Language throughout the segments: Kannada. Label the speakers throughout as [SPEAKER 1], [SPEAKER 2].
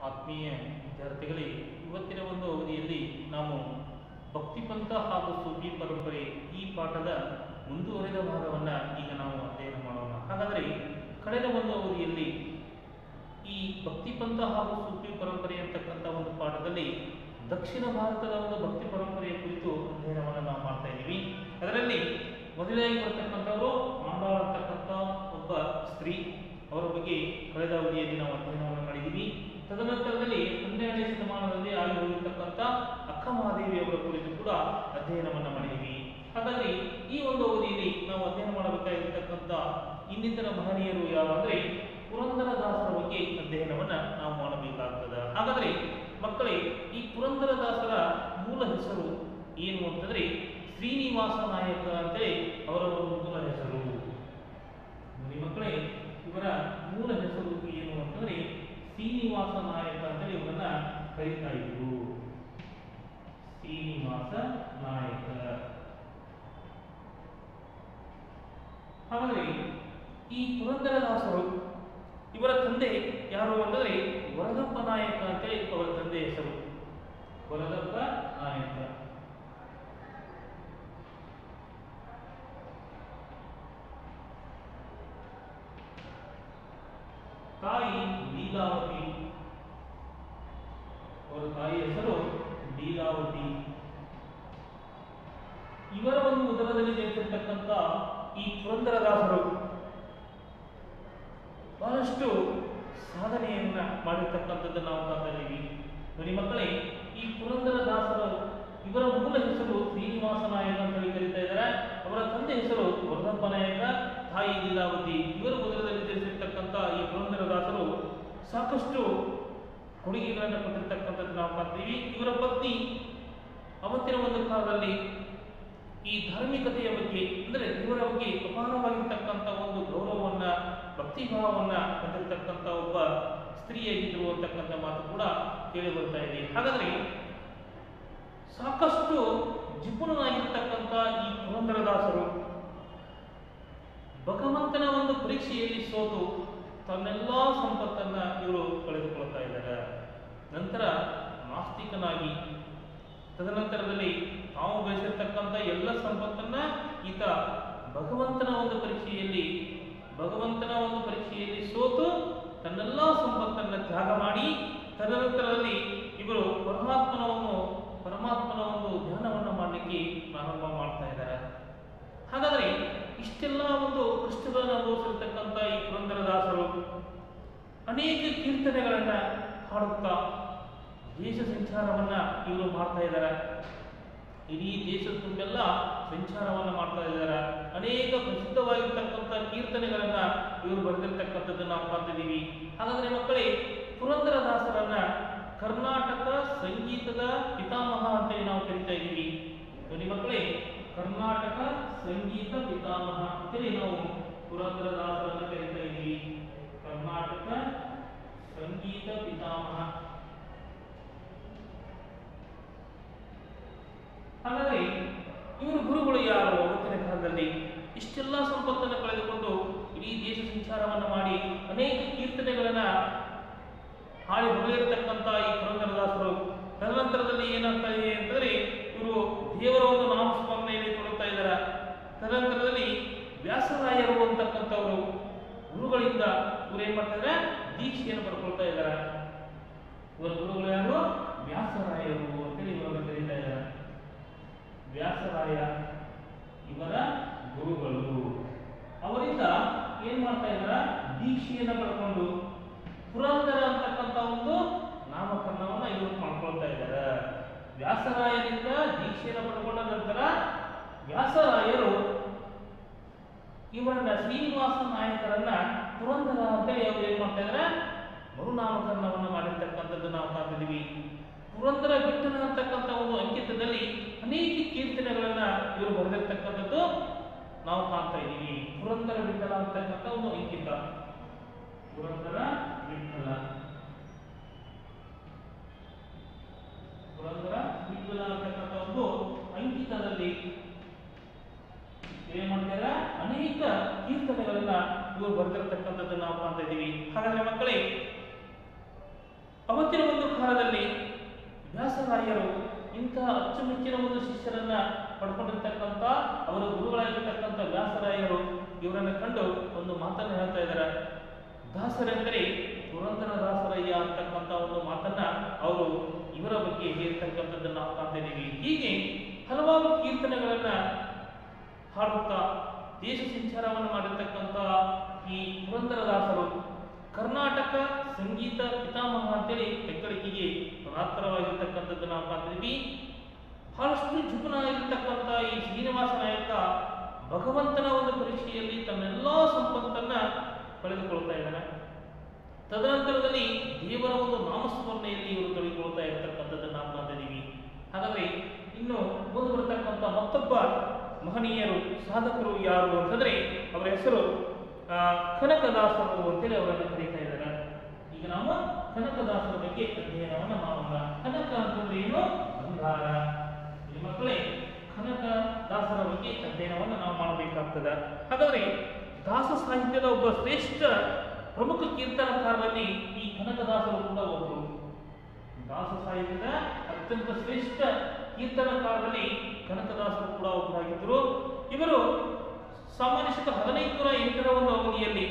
[SPEAKER 1] ಆತ್ಮೀಯ ವಿದ್ಯಾರ್ಥಿಗಳೇ ಇವತ್ತಿನ ಒಂದು ಅವಧಿಯಲ್ಲಿ ನಾವು ಭಕ್ತಿಪಂಥ ಹಾಗೂ ಸೂಫಿ ಪರಂಪರೆ ಈ ಪಾಠದ ಮುಂದುವರೆದ ಭಾಗವನ್ನು ಈಗ ನಾವು ಅಧ್ಯಯನ ಮಾಡೋಣ ಹಾಗಾದರೆ ಕಳೆದ ಒಂದು ಅವಧಿಯಲ್ಲಿ ಈ ಭಕ್ತಿಪಂಥ ಹಾಗೂ ಸೂಫಿ ಪರಂಪರೆ ಅಂತಕ್ಕಂಥ ಒಂದು ಪಾಠದಲ್ಲಿ ದಕ್ಷಿಣ ಭಾರತದ ಒಂದು ಭಕ್ತಿ ಪರಂಪರೆಯ ಕುರಿತು ಅಧ್ಯಯನವನ್ನು ನಾವು ಮಾಡ್ತಾ ಇದ್ದೀವಿ ಅದರಲ್ಲಿ ಮೊದಲಾಗಿ ಬರ್ತಕ್ಕಂಥವರು ಮಾಂಡಾಳ ಅಂತಕ್ಕಂಥ ಒಬ್ಬ ಸ್ತ್ರೀ ಅವರ ಬಗ್ಗೆ ಕಳೆದ ಅವಧಿಯಲ್ಲಿ ನಾವು ಅಧ್ಯಯನವನ್ನು ಮಾಡಿದ್ದೀವಿ ತದನಂತರದಲ್ಲಿ ಹನ್ನೆರಡನೇ ಶತಮಾನದಲ್ಲಿ ಆಗಿ ಹೋಗಿರ್ತಕ್ಕಂಥ ಅಕ್ಕ ಮಹಾದೇವಿ ಅವರ ಕುರಿತು ಕೂಡ ಅಧ್ಯಯನವನ್ನು ಮಾಡಿದ್ದೀವಿ ಹಾಗಾಗಿ ಈ ಒಂದು ಅವಧಿಯಲ್ಲಿ ನಾವು ಅಧ್ಯಯನ ಮಾಡಬೇಕಾಗಿರ್ತಕ್ಕಂಥ ಇನ್ನಿತರ ಮಹನೀಯರು ಯಾವಂದ್ರೆ ಪುರಂದರದಾಸರ ಬಗ್ಗೆ ಅಧ್ಯಯನವನ್ನ ನಾವು ಮಾಡಬೇಕಾಗ್ತದೆ ಹಾಗಾದ್ರೆ ಮಕ್ಕಳೇ ಈ ಪುರಂದರದಾಸರ ಮೂಲ ಹೆಸರು ಏನು ಅಂತಂದ್ರೆ ಶ್ರೀನಿವಾಸ ನಾಯಕ ಅಂತೇಳಿ ಅವರ ಒಂದು ಮೂಲ ಹೆಸರು ನೋಡಿ ಮಕ್ಕಳೇ ಇವರ ಮೂಲ ಹೆಸರು ಏನು ಅಂತಂದ್ರೆ ಶ್ರೀನಿವಾಸ ನಾಯಕ ಅಂತೇಳಿ ಇವರನ್ನ ಕರೀತಾ ಇದ್ರು ಶ್ರೀನಿವಾಸ ನಾಯಕ ಹಾಗಾದ್ರೆ ಈ ಪುರಂದರದಾಸರು ಇವರ ತಂದೆ ಯಾರು ಅಂದರೆ ವರದಪ್ಪ ನಾಯಕ ಅಂತೇಳಿ ಅವರ ತಂದೆ ಹೆಸರು ವರದಪ್ಪ ನಾಯಕ ತಾಯಿ ಲೀಲಾವತಿ ಅವರ ತಾಯಿ ಹೆಸರು ಲೀಲಾವತಿ ಇವರ ಒಂದು ಉದರದಲ್ಲಿ ಜನಿಸಿರ್ತಕ್ಕಂಥ ಈ ಪುರಂದರದಾಸರು ಬಹಳಷ್ಟು ಸಾಧನೆಯನ್ನ ಮಾಡಿರ್ತಕ್ಕಂಥದ್ದು ನಾವು ಕಾಣ್ತಾ ಇದ್ದೀವಿ ನೋಡಿ ಮಕ್ಕಳೇ ಈ ಪುರಂದರದಾಸರು ಇವರ ಮೂಲ ಹೆಸರು ಶ್ರೀನಿವಾಸ ನಾಯಕ ಅಂತ ಹೇಳಿ ಕರೀತಾ ಇದ್ದಾರೆ ಅವರ ತಂದೆ ಹೆಸರು ವರದಪ್ಪ ನಾಯಕ ತಾಯಿ ಲೀಲಾವತಿ ಇವರ ಉದರದಲ್ಲಿ ಜನಿಸಿರ್ತಕ್ಕಂಥ ಈ ಪುರಂದರದಾಸರು ಸಾಕಷ್ಟು ಕೊಡುಗೆಗಳನ್ನು ಕೊಟ್ಟಿರ್ತಕ್ಕಂಥದ್ದು ನಾವು ಕಾಣ್ತೀವಿ ಇವರ ಪತ್ನಿ ಅವತ್ತಿನ ಒಂದು ಕಾಲದಲ್ಲಿ ಈ ಧಾರ್ಮಿಕತೆಯ ಬಗ್ಗೆ ಅಂದರೆ ದೇವರ ಬಗ್ಗೆ ಅಪಾರವಾಗಿರ್ತಕ್ಕಂಥ ಒಂದು ಗೌರವವನ್ನ ಭಕ್ತಿಭಾವವನ್ನ ಹೊಂದಿರತಕ್ಕಂಥ ಒಬ್ಬ ಸ್ತ್ರೀಯಾಗಿದ್ರು ಅಂತಕ್ಕಂಥ ಮಾತು ಕೂಡ ಕೇಳಿ ಬರ್ತಾ ಇದೆ ಹಾಗಾದ್ರೆ ಸಾಕಷ್ಟು ಜಿಪುಣನಾಗಿರ್ತಕ್ಕಂಥ ಈ ಪುರಂದರದಾಸರು ಭಗವಂತನ ಒಂದು ಪರೀಕ್ಷೆಯಲ್ಲಿ ಸೋತು ತನ್ನೆಲ್ಲ ಸಂಪತ್ತನ್ನ ಇವರು ಕಳೆದುಕೊಳ್ತಾ ಇದ್ದಾರೆ ನಂತರ ನಾಸ್ತಿಕನಾಗಿ ತದನಂತರದಲ್ಲಿ ತಾವು ಗಳಿಸಿರ್ತಕ್ಕಂಥ ಎಲ್ಲ ಸಂಪತ್ತನ್ನ ಈತ ಭಗವಂತನ ಒಂದು ಪರೀಕ್ಷೆಯಲ್ಲಿ ಭಗವಂತನ ಒಂದು ಪರೀಕ್ಷೆಯಲ್ಲಿ ಸೋತು ತನ್ನೆಲ್ಲ ಸಂಪತ್ತನ್ನ ತ್ಯಾಗ ಮಾಡಿ ತದನಂತರದಲ್ಲಿ ಇವರು ಪರಮಾತ್ಮನ ಒಂದು ಪರಮಾತ್ಮನ ಒಂದು ಧ್ಯಾನವನ್ನು ಮಾಡಲಿಕ್ಕೆ ಪ್ರಾರಂಭ ಮಾಡ್ತಾ ಇದ್ದಾರೆ ಹಾಗಾದ್ರೆ ಇಷ್ಟೆಲ್ಲ ಒಂದು ಕಷ್ಟಗಳನ್ನು ಅನುಭವಿಸಿರ್ತಕ್ಕಂಥ ಈ ಪುರಂದರದಾಸರು ಅನೇಕ ಕೀರ್ತನೆಗಳನ್ನ ಹಾಡುತ್ತಾ ದೇಶ ಸಂಚಾರವನ್ನ ಇವರು ಮಾಡ್ತಾ ಇದ್ದಾರೆ ಇಡೀ ದೇಶದ ತುಂಬೆಲ್ಲ ಸಂಚಾರವನ್ನ ಮಾಡ್ತಾ ಇದ್ದಾರೆ ಅನೇಕ ಪ್ರಸಿದ್ಧವಾಗಿರ್ತಕ್ಕಂಥ ಕೀರ್ತನೆಗಳನ್ನ ಇವರು ಬರೆದಿರ್ತಕ್ಕಂಥದ್ದು ನಾವು ಕಾಣ್ತಿದ್ದೀವಿ ಹಾಗಾದ್ರೆ ಮಕ್ಕಳೇ ಪುರಂದರದಾಸರನ್ನ ಕರ್ನಾಟಕ ಸಂಗೀತದ ಪಿತಾಮಹ ಅಂತೇಳಿ ನಾವು ಕರಿತಾ ಇದ್ದೀವಿ ನೋಡಿ ಮಕ್ಕಳೇ ಕರ್ನಾಟಕ ಸಂಗೀತ ಪಿತಾಮಹ ಅಂತೇಳಿ ನಾವು ಪುರಂದರದಾಸರನ್ನ ಕರಿತಾ ಇದ್ದೀವಿ ಕರ್ನಾಟಕ ಸಂಗೀತ ಪಿತಾಮಹ ಹಾಗಾದ್ರೆ ಇವರು ಗುರುಗಳು ಯಾರು ಅವತ್ತಿನ ಕಾಲದಲ್ಲಿ ಇಷ್ಟೆಲ್ಲ ಸಂಪತ್ತನ್ನು ಕಳೆದುಕೊಂಡು ಇಡೀ ದೇಶ ಸಂಚಾರವನ್ನು ಮಾಡಿ ಅನೇಕ ಕೀರ್ತನೆಗಳನ್ನ ಹಾಡಿ ಹೊಗಳಿರ್ತಕ್ಕಂಥ ಈ ಪುರಂದರದಾಸರು ತದನಂತರದಲ್ಲಿ ಏನಾಗ್ತಾ ಇದೆ ಅಂತಂದ್ರೆ ಇವರು ದೇವರ ಒಂದು ನಾಮಸ್ಮರಣೆಯಲ್ಲಿ ತೊಡಗ್ತಾ ಇದ್ದಾರೆ ತದನಂತರದಲ್ಲಿ ವ್ಯಾಸರಾಯರು ಅಂತಕ್ಕಂಥವರು ಗುರುಗಳಿಂದ ಇವರು ಏನ್ ಮಾಡ್ತಾ ಇದ್ದಾರೆ ದೀಕ್ಷೆಯನ್ನು ಪಡ್ಕೊಳ್ತಾ ಇದ್ದಾರೆ ಇವರ ಗುರುಗಳು ಯಾರು ವ್ಯಾಸರಾಯರು ಅಂತೇಳಿ ಇವರನ್ನು ಕರೀತಾ ಇದ್ದಾರೆ ವ್ಯಾಸರಾಯ ಇವರ ಗುರುಗಳು ಅವರಿಂದ ಏನ್ ಮಾಡ್ತಾ ಇದಾರ ದೀಕ್ಷೆಯನ್ನ ಪಡ್ಕೊಂಡು ಪುರಂದರ ಅಂತಕ್ಕಂಥ ಒಂದು ನಾಮಕರಣವನ್ನ ಇವರು ಮಾಡ್ಕೊಳ್ತಾ ಇದ್ದಾರೆ ವ್ಯಾಸರಾಯರಿಂದ ದೀಕ್ಷೆಯನ್ನು ಪಡ್ಕೊಂಡ ನಂತರ ವ್ಯಾಸರಾಯರು ಇವರನ್ನ ಶ್ರೀನಿವಾಸ ನಾಯಕರನ್ನ ಪುರಂದರ ಅಂತೇಳಿ ಅವರು ಏನ್ ಮಾಡ್ತಾ ಇದ್ದಾರೆ ಮರುನಾಮಕರಣವನ್ನ ಮಾಡಿರ್ತಕ್ಕಂಥದ್ದು ನಾವು ಕಾಣ್ತಿದ್ದೀವಿ ಪುರಂದರ ವಿಠಲ ಅಂತಕ್ಕಂಥ ಒಂದು ಅಂಕಿತದಲ್ಲಿ ಅನೇಕ ಕೀರ್ತನೆಗಳನ್ನ ಇವರು ಬರೆದಿರ್ತಕ್ಕಂಥದ್ದು ನಾವು ಕಾಣ್ತಾ ಇದ್ದೀವಿ ಪುರಂದರ ವಿಠಲ ಅಂತಕ್ಕಂಥ ಒಂದು ಅಂಕಿತ ಪುರಂದರ ವಿಠಲ ಪುರಂದರ ವಿಠಲ ಅಂತಕ್ಕಂಥ ಒಂದು ಅಂಕಿತದಲ್ಲಿ ಏನ್ ಮಾಡ್ತಾರೆ ಅನೇಕ ಕೀರ್ತನೆಗಳನ್ನ ಇವರು ಬರೆದಿರ್ತಕ್ಕಂಥದ್ದು ನಾವು ಕಾಣ್ತಾ ಇದ್ದೀವಿ ಹಾಗಾದ್ರೆ ಮಕ್ಕಳೇ ಅವತ್ತಿನ ಒಂದು ಕಾಲದಲ್ಲಿ ವ್ಯಾಸರಾಯರು ಇಂತಹ ಅಚ್ಚುಮೆಚ್ಚಿನ ಒಂದು ಶಿಷ್ಯರನ್ನ ಪಡ್ಕೊಂಡಿರ್ತಕ್ಕಂಥ ಅವರ ಗುರುಗಳಾಗಿರ್ತಕ್ಕಂಥ ವ್ಯಾಸರಾಯರು ಇವರನ್ನು ಕಂಡು ಒಂದು ಮಾತನ್ನು ಹೇಳ್ತಾ ಇದ್ದಾರೆ ದಾಸರೆಂದರೆ ಪುರಂದರ ದಾಸರಯ್ಯ ಅಂತಕ್ಕಂಥ ಒಂದು ಮಾತನ್ನ ಅವರು ಇವರ ಬಗ್ಗೆ ಹೇಳ್ತಕ್ಕಂಥದ್ದನ್ನು ನಾವು ಕಾಣ್ತಾ ಇದ್ದೀವಿ ಹೀಗೆ ಹಲವಾರು ಕೀರ್ತನೆಗಳನ್ನ ಹಾಡುತ್ತಾ ದೇಶ ಸಂಚಾರವನ್ನು ಮಾಡಿರ್ತಕ್ಕಂಥ ಈ ಪುರಂದರದಾಸರು ಕರ್ನಾಟಕ ಸಂಗೀತ ಪಿತಾಮಹ ಅಂತೇಳಿ ಹೆಗ್ಗಳಿಕೆಗೆ ಪಾತ್ರವಾಗಿರ್ತಕ್ಕಂಥದ್ದನ್ನು ನಾವು ಕಾಣ್ತಿದ್ವಿ ಬಹಳಷ್ಟು ಜುಗುನಾಗಿರ್ತಕ್ಕಂಥ ಈ ಶ್ರೀನಿವಾಸ ನಾಯಕ ಭಗವಂತನ ಒಂದು ಪರೀಕ್ಷೆಯಲ್ಲಿ ತನ್ನೆಲ್ಲ ಸಂಪತ್ತನ್ನ ಕಳೆದುಕೊಳ್ತಾ ಇದ್ದಾನೆ ತದನಂತರದಲ್ಲಿ ದೇವರ ಒಂದು ನಾಮಸ್ಮರಣೆಯಲ್ಲಿ ಇವರು ತೊಡಗಿಕೊಳ್ತಾ ಇರತಕ್ಕಂಥದ್ದನ್ನು ನಾವು ಕಾಣ್ತಿದ್ದೀವಿ ಹಾಗಾದ್ರೆ ಇನ್ನು ಮುಂದೆ ಬರತಕ್ಕಂಥ ಮತ್ತೊಬ್ಬ ಮಹನೀಯರು ಸಾಧಕರು ಯಾರು ಅಂತಂದ್ರೆ ಅವರ ಹೆಸರು ಆ, ಕನಕದಾಸರು ಅಂತೇಳಿ ಅವರನ್ನು ಕರೀತಾ ಇದ್ದಾರೆ ಈಗ ನಾವು ಕನಕದಾಸರ ಬಗ್ಗೆ ಅಧ್ಯಯನವನ್ನು ಮಾಡೋಣ ಕನಕ ಅಂತಂದ್ರೆ ಏನು ಬಂಗಾರ ಇಲ್ಲಿ ಮಕ್ಕಳೇ ಕನಕದಾಸರ ಬಗ್ಗೆ ಅಧ್ಯಯನವನ್ನು ನಾವು ಮಾಡಬೇಕಾಗ್ತದೆ ಹಾಗಾದ್ರೆ ದಾಸ ಸಾಹಿತ್ಯದ ಒಬ್ಬ ಶ್ರೇಷ್ಠ ಪ್ರಮುಖ ಕೀರ್ತನಕಾರರಲ್ಲಿ ಈ ಕನಕದಾಸರು ಕೂಡ ಒಬ್ಬರು ದಾಸ ಸಾಹಿತ್ಯದ ಅತ್ಯಂತ ಶ್ರೇಷ್ಠ ಕೀರ್ತನಕಾರರಲ್ಲಿ ಕನಕದಾಸರು ಕೂಡ ಒಬ್ಬರಾಗಿದ್ದರು ಇವರು ಸಾಮಾನ್ಯಶಕ ಹದಿನೈದು ನೂರ ಎಂಟರ ಒಂದು ಅವಧಿಯಲ್ಲಿ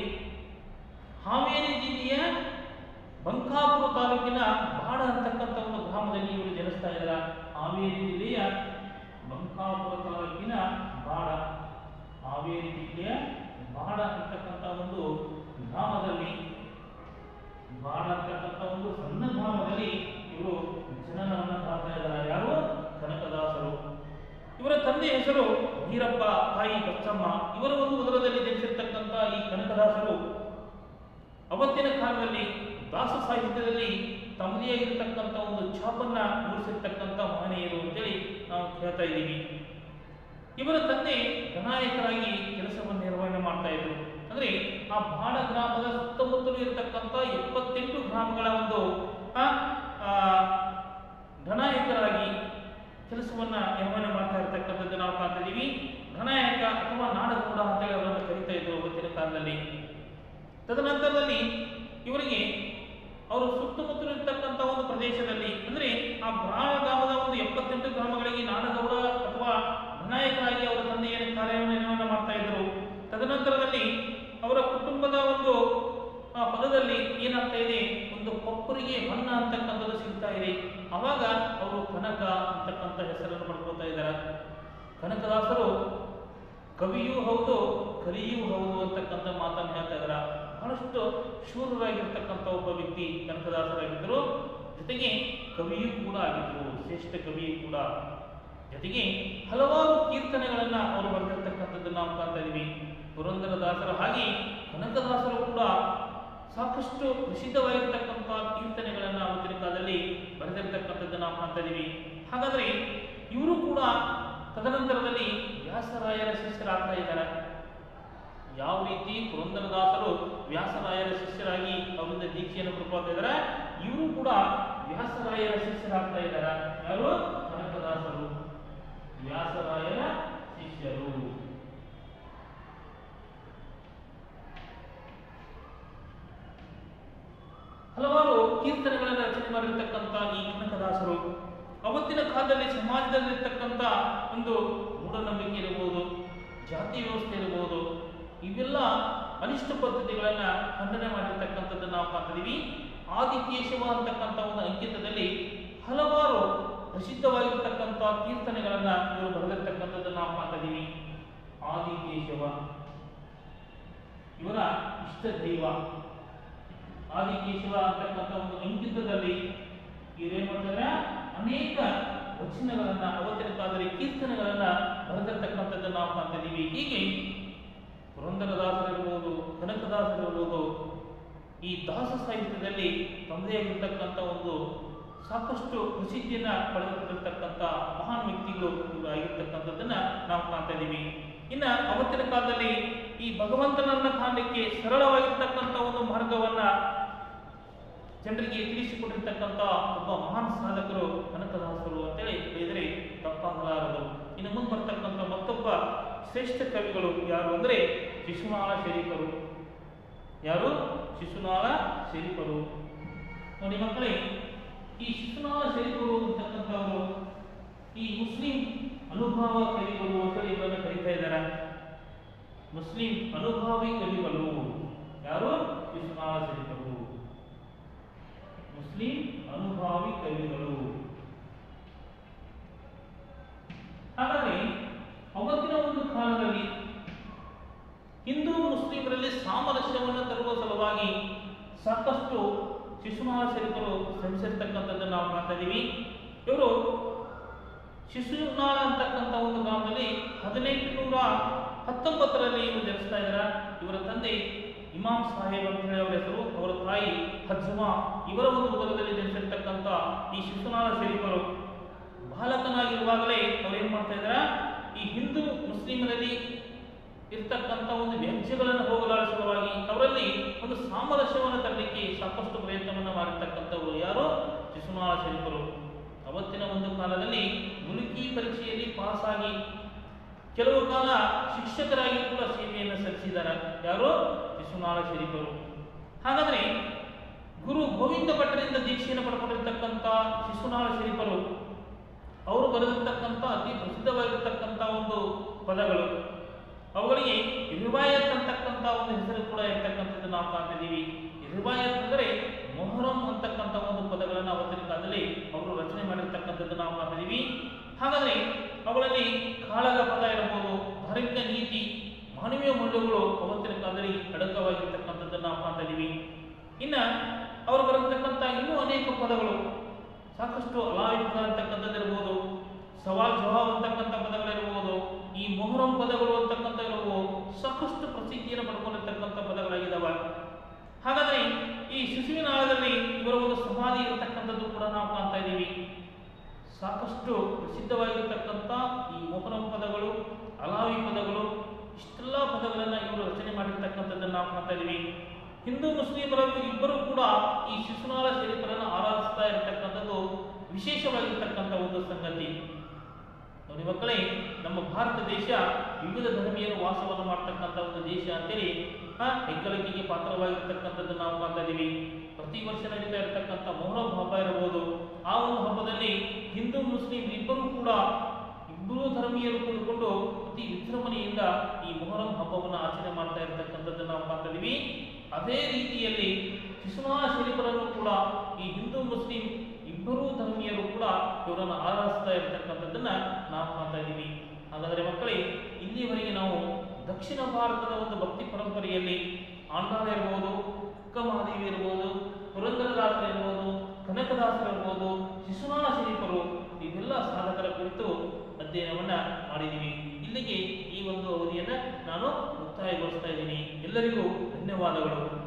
[SPEAKER 1] ಹಾವೇರಿ ಜಿಲ್ಲೆಯ ಬಂಕಾಪುರ ತಾಲೂಕಿನ ಬಾಡ ಅಂತಕ್ಕಂಥ ಒಂದು ಗ್ರಾಮದಲ್ಲಿ ಇವರು ಜನಿಸ್ತಾ ಇದ್ದಾರೆ ಹಾವೇರಿ ಜಿಲ್ಲೆಯ ಬಂಕಾಪುರ ತಾಲೂಕಿನ ಬಾಡ ಹಾವೇರಿ ಜಿಲ್ಲೆಯ ಬಾಡ ಅಂತಕ್ಕಂಥ ಒಂದು ಗ್ರಾಮದಲ್ಲಿ ಬಾಡ ಅಂತಕ್ಕಂಥ ಒಂದು ಸಣ್ಣ ಗ್ರಾಮದಲ್ಲಿ ಇವರು ಜನನವನ್ನು ಕಾಣ್ತಾ ಇದ್ದಾರೆ ಯಾರು ಕನಕದಾಸರು ಇವರ ತಂದೆ ಹೆಸರು ವೀರಪ್ಪ ತಾಯಿ ಬಚ್ಚಮ್ಮ ಇವರ ಒಂದು ಉದರದಲ್ಲಿ ಜನಿಸಿರ್ತಕ್ಕಂಥ ಈ ಕನಕದಾಸರು ಅವತ್ತಿನ ಕಾಲದಲ್ಲಿ ದಾಸ ಸಾಹಿತ್ಯದಲ್ಲಿ ತಮ್ಮದೇ ಆಗಿರತಕ್ಕಂಥ ಒಂದು ಛಾಪನ್ನ ಮೂಡಿಸಿರ್ತಕ್ಕಂಥ ಮಹನೀಯರು ಅಂತೇಳಿ ನಾವು ಹೇಳ್ತಾ ಇದ್ದೀವಿ ಇವರ ತಂದೆ ಗಣಾಯಕರಾಗಿ ಕೆಲಸವನ್ನು ನಿರ್ವಹಣೆ ಮಾಡ್ತಾ ಇದ್ರು ಅಂದ್ರೆ ಆ ಬಾಡ ಗ್ರಾಮದ ಸುತ್ತಮುತ್ತಲು ಇರತಕ್ಕಂಥ ಎಪ್ಪತ್ತೆಂಟು ಗ್ರಾಮಗಳ ಒಂದು ಆ, ಆ, ಗಣಾಯಕರಾಗಿ ಕೆಲಸವನ್ನ ನಿರ್ವಹಣೆ ಮಾಡ್ತಾ ಇರತಕ್ಕಂಥದ್ದು ನಾವು ಕಾಣ್ತಾ ಇದ್ದೀವಿ ಗಣಾಯಕ ಅಥವಾ ನಾಡಗೌಡ ಅಂತೇಳಿ ಅವರನ್ನು ಕರೀತಾ ಇದ್ರು ಅವತ್ತಿನ ಕಾಲದಲ್ಲಿ ತದನಂತರದಲ್ಲಿ ಇವರಿಗೆ ಅವರು ಸುತ್ತಮುತ್ತಲು ಇರ್ತಕ್ಕಂಥ ಒಂದು ಪ್ರದೇಶದಲ್ಲಿ ಅಂದ್ರೆ ಆ ಬ್ರಾಹ್ಮ ಗ್ರಾಮದ ಒಂದು ಎಪ್ಪತ್ತೆಂಟು ಗ್ರಾಮಗಳಿಗೆ ನಾಡಗೌಡ ಅಥವಾ ಗಣಾಯಕರಾಗಿ ಅವರ ತಂದೆ ಏನು ಕಾರ್ಯವನ್ನು ನಿರ್ವಹಣೆ ಮಾಡ್ತಾ ಇದ್ರು ತದನಂತರದಲ್ಲಿ ಅವರ ಕುಟುಂಬದ ಒಂದು ಆ ಪದದಲ್ಲಿ ಏನಾಗ್ತಾ ಇದೆ ಒಂದು ಕೊಪ್ಪರಿಗೆ ಮಣ್ಣ ಅಂತಕ್ಕಂಥದ್ದು ಸಿಗ್ತಾ ಇದೆ ಅವಾಗ ಅವರು ಕನಕ ಅಂತಕ್ಕಂಥ ಹೆಸರನ್ನು ಪಡ್ಕೊತಾ ಇದ್ದಾರೆ ಕನಕದಾಸರು ಕವಿಯೂ ಹೌದು ಕಲಿಯೂ ಹೌದು ಅಂತಕ್ಕಂಥ ಮಾತನ್ನು ಹೇಳ್ತಾ ಇದ್ದಾರೆ ಬಹಳಷ್ಟು ಶೂರರಾಗಿರ್ತಕ್ಕಂಥ ಒಬ್ಬ ವ್ಯಕ್ತಿ ಕನಕದಾಸರಾಗಿದ್ದರು ಜೊತೆಗೆ ಕವಿಯೂ ಕೂಡ ಆಗಿದ್ರು ಶ್ರೇಷ್ಠ ಕವಿಯೂ ಕೂಡ ಜೊತೆಗೆ ಹಲವಾರು ಕೀರ್ತನೆಗಳನ್ನ ಅವರು ಬರೆದಿರ್ತಕ್ಕಂಥದ್ದು ನಾವು ಕಾಣ್ತಾ ಇದೀವಿ ಪುರಂದರದಾಸರು ಹಾಗೆ ಕನಕದಾಸರು ಕೂಡ ಸಾಕಷ್ಟು ಪ್ರಸಿದ್ಧವಾಗಿರ್ತಕ್ಕಂಥ ಕೀರ್ತನೆಗಳನ್ನ ಅವತ್ತಿನ ಕಾಲದಲ್ಲಿ ಬರೆದಿರ್ತಕ್ಕಂಥದ್ದು ನಾವು ಕಾಣ್ತಾ ಇದೀವಿ ಹಾಗಾದ್ರೆ ಇವರು ಕೂಡ ತದನಂತರದಲ್ಲಿ ವ್ಯಾಸರಾಯರ ಶಿಷ್ಯರಾಗ್ತಾ ಇದ್ದಾರೆ ಯಾವ ರೀತಿ ಪುರಂದರದಾಸರು ವ್ಯಾಸರಾಯರ ಶಿಷ್ಯರಾಗಿ ಅವರಿಂದ ದೀಕ್ಷೆಯನ್ನು ಪಡ್ಕೊಳ್ತಾ ಇದ್ದಾರೆ ಇವರು ಕೂಡ ವ್ಯಾಸರಾಯರ ಶಿಷ್ಯರಾಗ್ತಾ ಇದ್ದಾರೆ ಯಾರು ಕನಕದಾಸರು ವ್ಯಾಸರಾಯರ ಶಿಷ್ಯರು ಹಲವಾರು ಕೀರ್ತನೆಗಳನ್ನು ರಚನೆ ಮಾಡಿರ್ತಕ್ಕಂಥ ಈ ಕನಕದಾಸರು ಅವತ್ತಿನ ಕಾಲದಲ್ಲಿ ಸಮಾಜದಲ್ಲಿರ್ತಕ್ಕಂಥ ಒಂದು ಮೂಢನಂಬಿಕೆ ಇರಬಹುದು ಜಾತಿ ವ್ಯವಸ್ಥೆ ಇರಬಹುದು ಇವೆಲ್ಲ ಅನಿಷ್ಟ ಪದ್ಧತಿಗಳನ್ನ ಖಂಡನೆ ಮಾಡಿರ್ತಕ್ಕಂಥದ್ದನ್ನು ನಾವು ಕಾಣ್ತಿದ್ದೀವಿ ಆದಿಕೇಶವ ಅಂತಕ್ಕಂಥ ಒಂದು ಅಂಕಿತದಲ್ಲಿ ಹಲವಾರು ಪ್ರಸಿದ್ಧವಾಗಿರ್ತಕ್ಕಂಥ ಕೀರ್ತನೆಗಳನ್ನ ಇವರು ಬರೆದಿರ್ತಕ್ಕಂಥದ್ದನ್ನು ನಾವು ಕಾಣ್ತಿದ್ದೀವಿ ಆದಿಕೇಶವ ಇವರ ಇಷ್ಟ ದೈವ ಆದಿಕೇಶವ ಅಂತಕ್ಕಂಥ ಒಂದು ಅಂಕಿತದಲ್ಲಿ ಇವರೇನ್ ಮಾಡ್ತಾರೆ ಅನೇಕ ವಚನಗಳನ್ನ ಅವತ್ತಿನ ಕಾಲದಲ್ಲಿ ಕೀರ್ತನೆಗಳನ್ನ ಬರೆದಿರ್ತಕ್ಕಂಥದ್ದನ್ನು ನಾವು ಕಾಣ್ತಿದ್ದೀವಿ ಹೀಗೆ ಪುರಂದರದಾಸರಿರ್ಬೋದು ಕನಕದಾಸರಿರ್ಬೋದು ಈ ದಾಸ ಸಾಹಿತ್ಯದಲ್ಲಿ ತಮ್ಮದೇ ಆಗಿರ್ತಕ್ಕಂಥ ಒಂದು ಸಾಕಷ್ಟು ಪ್ರಸಿದ್ಧಿಯನ್ನ ಪಡೆದುಕೊಂಡಿರ್ತಕ್ಕಂಥ ಮಹಾನ್ ವ್ಯಕ್ತಿಗಳು ಇವರು ಆಗಿರ್ತಕ್ಕಂಥದ್ದನ್ನ ನಾವು ಕಾಣ್ತಾ ಇದ್ದೀವಿ ಇನ್ನ ಅವತ್ತಿನ ಕಾಲದಲ್ಲಿ ಈ ಭಗವಂತನನ್ನ ಕಾಣಲಿಕ್ಕೆ ಸರಳವಾಗಿರ್ತಕ್ಕಂಥ ಒಂದು ಮಾರ್ಗವನ್ನ ಜನರಿಗೆ ತಿಳಿಸಿಕೊಟ್ಟಿರ್ತಕ್ಕಂಥ ಒಬ್ಬ ಮಹಾನ್ ಸಾಧಕರು ಕನಕದಾಸರು ಅಂತೇಳಿ ಹೇಳಿದರೆ ತಪ್ಪಾಗಲಾರದು ಇನ್ನು ಮುಂದೆ ಬರ್ತಕ್ಕಂಥ ಮತ್ತೊಬ್ಬ ಶ್ರೇಷ್ಠ ಕವಿಗಳು ಯಾರು ಅಂದರೆ ಶಿಶುನಾಳ ಶರೀಫರು ಯಾರು ಶಿಶುನಾಳ ಶರೀಫರು ನೋಡಿ ಮಕ್ಕಳೇ ಈ ಶಿಶುನಾಳ ಶರೀಫರು ಅಂತಕ್ಕಂಥವರು ಈ ಮುಸ್ಲಿಂ ಅನುಭವ ಕವಿಗಳು ಅಂತೇಳಿ ಇವರನ್ನು ಕರೀತಾ ಇದ್ದಾರೆ ಮುಸ್ಲಿಂ ಅನುಭಾವಿ ಕವಿಗಳು ಯಾರು ಶಿಶುನಾಳ ಶರೀಫರು ಮುಸ್ಲಿಂ ಅನುಭಾವಿ ಕವಿಗಳು ಹಾಗಾದ್ರೆ ಅವತ್ತಿನ ಒಂದು ಕಾಲದಲ್ಲಿ ಹಿಂದೂ ಮುಸ್ಲಿಮರಲ್ಲಿ ಸಾಮರಸ್ಯವನ್ನು ತರುವ ಸಲುವಾಗಿ ಸಾಕಷ್ಟು ಶಿಶುನಾಳ ಶರೀಫರು ಶ್ರಮಿಸಿರ್ತಕ್ಕಂಥದ್ದನ್ನು ನಾವು ಕಾಣ್ತಾ ಇದ್ದೀವಿ ಇವರು ಶಿಶುನಾಳ ಅಂತಕ್ಕಂಥ ಒಂದು ಗ್ರಾಮದಲ್ಲಿ ಹದಿನೆಂಟು ನೂರ ಹತ್ತೊಂಬತ್ತರಲ್ಲಿ ಇವರು ಜನಿಸ್ತಾ ಇದ್ದಾರೆ ಇವರ ತಂದೆ ಇಮಾಮ್ ಸಾಹೇಬ್ ಅಂತ ಹೇಳಿ ಅವರ ಹೆಸರು ಅವರ ತಾಯಿ ಹಜ್ಮಾ ಇವರ ಒಂದು ಉದರದಲ್ಲಿ ಜನಿಸಿರ್ತಕ್ಕಂಥ ಈ ಶಿಶುನಾಳ ಶರೀಫರು ಬಾಲಕನಾಗಿರುವಾಗಲೇ ಅವ್ರು ಏನ್ ಮಾಡ್ತಾ ಇದ್ದಾರೆ ಈ ಹಿಂದೂ ಮುಸ್ಲಿಮರಲ್ಲಿ ಇರ್ತಕ್ಕಂಥ ಒಂದು ವ್ಯಾಜ್ಯಗಳನ್ನು ಹೋಗಲಾಡಿಸುವ ಸಲುವಾಗಿ ಅವರಲ್ಲಿ ಒಂದು ಸಾಮರಸ್ಯವನ್ನು ತರಲಿಕ್ಕೆ ಸಾಕಷ್ಟು ಪ್ರಯತ್ನವನ್ನು ಮಾಡಿರ್ತಕ್ಕಂಥವರು ಯಾರು ಶಿಶುನಾಳ ಶರೀಫರು ಅವತ್ತಿನ ಒಂದು ಕಾಲದಲ್ಲಿ ಮುಲುಕಿ ಪರೀಕ್ಷೆಯಲ್ಲಿ ಪಾಸ್ ಆಗಿ ಕೆಲವು ಕಾಲ ಶಿಕ್ಷಕರಾಗಿ ಕೂಡ ಸೇವೆಯನ್ನು ಸಲ್ಲಿಸಿದ್ದಾರೆ ಯಾರು ಶಿಶುನಾಳ ಶರೀಫರು ಹಾಗಾದ್ರೆ ಗುರು ಗೋವಿಂದ ಭಟ್ಟರಿಂದ ದೀಕ್ಷೆಯನ್ನು ಪಡ್ಕೊಂಡಿರ್ತಕ್ಕಂಥ ಶಿಶುನಾಳ ಶರೀಫರು ಅವರು ಬರೆದಿರ್ತಕ್ಕಂಥ ಅತಿ ಪ್ರಸಿದ್ಧವಾಗಿರ್ತಕ್ಕಂಥ ಒಂದು ಪದಗಳು ಅವುಗಳಿಗೆ ರಿವಾಯತ್ ಅಂತಕ್ಕಂಥ ಒಂದು ಹೆಸರು ಕೂಡ ಇರ್ತಕ್ಕಂಥದ್ದು ನಾವು ಕಾಣ್ತಿದ್ದೀವಿ ರಿವಾಯತ್ ಅಂದರೆ ಮೊಹರಂ ಅಂತಕ್ಕಂಥ ಒಂದು ಪದಗಳನ್ನು ಅವತ್ತಿನ ಕಾಲದಲ್ಲಿ ಅವರು ರಚನೆ ಮಾಡಿರ್ತಕ್ಕಂಥದ್ದು ನಾವು ಕಾಣ್ತಿದ್ದೀವಿ ಹಾಗಾದ್ರೆ ಅವುಗಳಲ್ಲಿ ಕಾಳಗ ಪದ ಇರಬಹುದು ಧಾರ್ಮಿಕ ನೀತಿ ಮಾನವೀಯ ಮೌಲ್ಯಗಳು ಅವತ್ತಿನ ಕಾಲದಲ್ಲಿ ಅಡಕವಾಗಿರ್ತಕ್ಕಂಥದ್ದನ್ನು ನಾವು ಕಾಣ್ತಾ ಇದ್ದೀವಿ ಇನ್ನ ಅವರು ಬರತಕ್ಕಂಥ ಇನ್ನೂ ಅನೇಕ ಪದಗಳು ಸಾಕಷ್ಟು ಅಲಾವಿ ಪದ ಅಂತಕ್ಕಂಥದ್ದು ಇರ್ಬೋದು ಸವಾಲ್ ಜವಾಬ್ ಅಂತಕ್ಕಂಥ ಪದಗಳಿರ್ಬೋದು ಈ ಮೊಹರಂ ಪದಗಳು ಅಂತಕ್ಕಂಥ ಇರಬಹುದು ಸಾಕಷ್ಟು ಪ್ರಸಿದ್ಧಿಯನ್ನು ಪಡ್ಕೊಂಡಿರ್ತಕ್ಕಂಥ ಪದಗಳಾಗಿದ್ದಾವೆ ಹಾಗಾದ್ರೆ ಈ ಶಿಶುವಿನ ಆಳದಲ್ಲಿ ಇವರ ಒಂದು ಸಮಾಧಿ ಇರತಕ್ಕಂಥದ್ದು ಕೂಡ ನಾವು ಕಾಣ್ತಾ ಇದ್ದೀವಿ ಸಾಕಷ್ಟು ಪ್ರಸಿದ್ಧವಾಗಿರ್ತಕ್ಕಂಥ ಈ ಮೊಹರಂ ಪದಗಳು ಅಲಾವಿ ಪದಗಳು ಇಷ್ಟೆಲ್ಲ ಪದಗಳನ್ನು ಇವರು ರಚನೆ ಮಾಡಿರ್ತಕ್ಕಂಥದ್ದನ್ನು ನಾವು ಕಾಣ್ತಾ ಇದ್ದೀವಿ ಹಿಂದೂ ಮುಸ್ಲಿಮರಲ್ಲಿ ಇಬ್ಬರು ಕೂಡ ಈ ಶಿಶುನಾಳ ಶರೀಫರನ್ನು ಆರಾಧಿಸ್ತಾ ಇರತಕ್ಕಂಥದ್ದು ವಿಶೇಷವಾಗಿರ್ತಕ್ಕಂಥ ಒಂದು ಸಂಗತಿ ನೋಡಿ ಮಕ್ಕಳೇ ನಮ್ಮ ಭಾರತ ದೇಶ ವಿವಿಧ ಧರ್ಮೀಯರು ವಾಸವನ್ನು ಮಾಡ್ತಕ್ಕಂಥ ಒಂದು ದೇಶ ಅಂತೇಳಿ ಆ ಹೆಗ್ಗಳಿಕೆಗೆ ಪಾತ್ರವಾಗಿರ್ತಕ್ಕಂಥದ್ದು ನಾವು ಕಾಣ್ತಾ ಇದ್ದೀವಿ ಪ್ರತಿ ವರ್ಷ ನಡೀತಾ ಇರತಕ್ಕಂಥ ಮೊಹರಂ ಹಬ್ಬ ಇರಬಹುದು ಆ ಒಂದು ಹಬ್ಬದಲ್ಲಿ ಹಿಂದೂ ಮುಸ್ಲಿಂ ಇಬ್ಬರು ಕೂಡ ಇಬ್ಬರು ಧರ್ಮೀಯರು ಕೂಡಿಕೊಂಡು ಅತಿ ವಿಜೃಂಭಣೆಯಿಂದ ಈ ಮೊಹರಂ ಹಬ್ಬವನ್ನು ಆಚರಣೆ ಮಾಡ್ತಾ ಇರತಕ್ಕಂಥದ್ದು ನಾವು ಕಾಣ್ತಾ ಇದ್ದೀವಿ ಅದೇ ರೀತಿಯಲ್ಲಿ ಶಿಶುನಾಳ ಶರೀಫರನ್ನು ಕೂಡ ಈ ಹಿಂದೂ ಮುಸ್ಲಿಂ ಇಬ್ಬರೂ ಧರ್ಮೀಯರು ಕೂಡ ಇವರನ್ನು ಆರಾಧಿಸ್ತಾ ಇರತಕ್ಕಂಥದ್ದನ್ನ ನಾವು ಕಾಣ್ತಾ ಇದ್ದೀವಿ ಹಾಗಾದರೆ ಮಕ್ಕಳೇ ಇಲ್ಲಿಯವರೆಗೆ ನಾವು ದಕ್ಷಿಣ ಭಾರತದ ಒಂದು ಭಕ್ತಿ ಪರಂಪರೆಯಲ್ಲಿ ಆಂಡಾಳ ಇರ್ಬೋದು ಮಹಾದೇವಿ ಇರ್ಬೋದು ಪುರಂದರದಾಸರು ಇರ್ಬೋದು ಕನಕದಾಸರು ಇರ್ಬೋದು ಶಿಶುನಾಳ ಶರೀಫರು ಇವೆಲ್ಲ ಸಾಧಕರ ಕುರಿತು ಅಧ್ಯಯನವನ್ನ ಮಾಡಿದ್ದೀವಿ ಇಲ್ಲಿಗೆ ಈ ಒಂದು ಅವಧಿಯನ್ನ ನಾನು ಮುಕ್ತಾಯಗೊಳಿಸ್ತಾ ಇದ್ದೀನಿ ಎಲ್ಲರಿಗೂ ಧನ್ಯವಾದಗಳು